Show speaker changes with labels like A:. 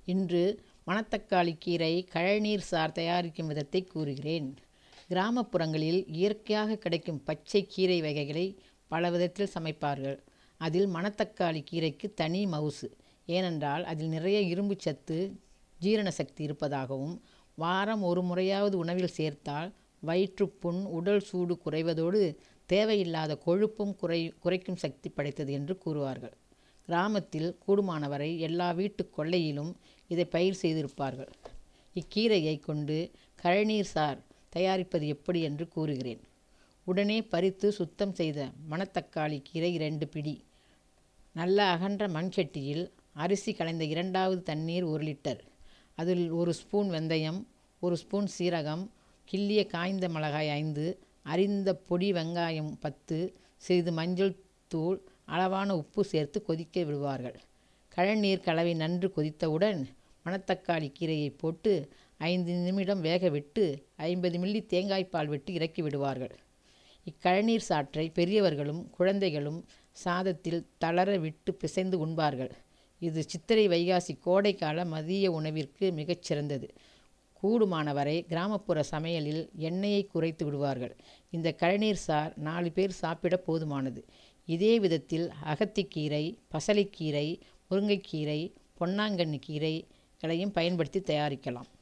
A: இன்று மணத்தக்காளி கீரை கழநீர் சார் தயாரிக்கும் விதத்தை கூறுகிறேன் கிராமப்புறங்களில் இயற்கையாக கிடைக்கும் பச்சை கீரை வகைகளை பல விதத்தில் சமைப்பார்கள் அதில் மணத்தக்காளி கீரைக்கு தனி மவுசு ஏனென்றால் அதில் நிறைய இரும்பு சத்து ஜீரண சக்தி இருப்பதாகவும் வாரம் ஒரு முறையாவது உணவில் சேர்த்தால் வயிற்றுப்புண் உடல் சூடு குறைவதோடு தேவையில்லாத கொழுப்பும் குறை குறைக்கும் சக்தி படைத்தது என்று கூறுவார்கள் கிராமத்தில் கூடுமானவரை எல்லா வீட்டு கொல்லையிலும் இதை பயிர் செய்திருப்பார்கள் இக்கீரையை கொண்டு கழநீர் சார் தயாரிப்பது எப்படி என்று கூறுகிறேன் உடனே பறித்து சுத்தம் செய்த மணத்தக்காளி கீரை இரண்டு பிடி நல்ல அகன்ற மண்சட்டியில் அரிசி கலைந்த இரண்டாவது தண்ணீர் ஒரு லிட்டர் அதில் ஒரு ஸ்பூன் வெந்தயம் ஒரு ஸ்பூன் சீரகம் கிள்ளிய காய்ந்த மிளகாய் ஐந்து அரிந்த பொடி வெங்காயம் பத்து சிறிது மஞ்சள் தூள் அளவான உப்பு சேர்த்து கொதிக்க விடுவார்கள் கழநீர் கலவை நன்று கொதித்தவுடன் மணத்தக்காளி கீரையை போட்டு ஐந்து நிமிடம் வேக விட்டு ஐம்பது மில்லி தேங்காய்ப்பால் விட்டு இறக்கி விடுவார்கள் இக்கழநீர் சாற்றை பெரியவர்களும் குழந்தைகளும் சாதத்தில் தளர விட்டு பிசைந்து உண்பார்கள் இது சித்திரை வைகாசி கோடைக்கால மதிய உணவிற்கு மிகச்சிறந்தது கூடுமானவரை கிராமப்புற சமையலில் எண்ணெயை குறைத்து விடுவார்கள் இந்த கழநீர் சார் நாலு பேர் சாப்பிட போதுமானது இதே விதத்தில் அகத்திக்கீரை பசலைக்கீரை முருங்கைக்கீரை பொன்னாங்கண்ணி கீரைகளையும் பயன்படுத்தி தயாரிக்கலாம்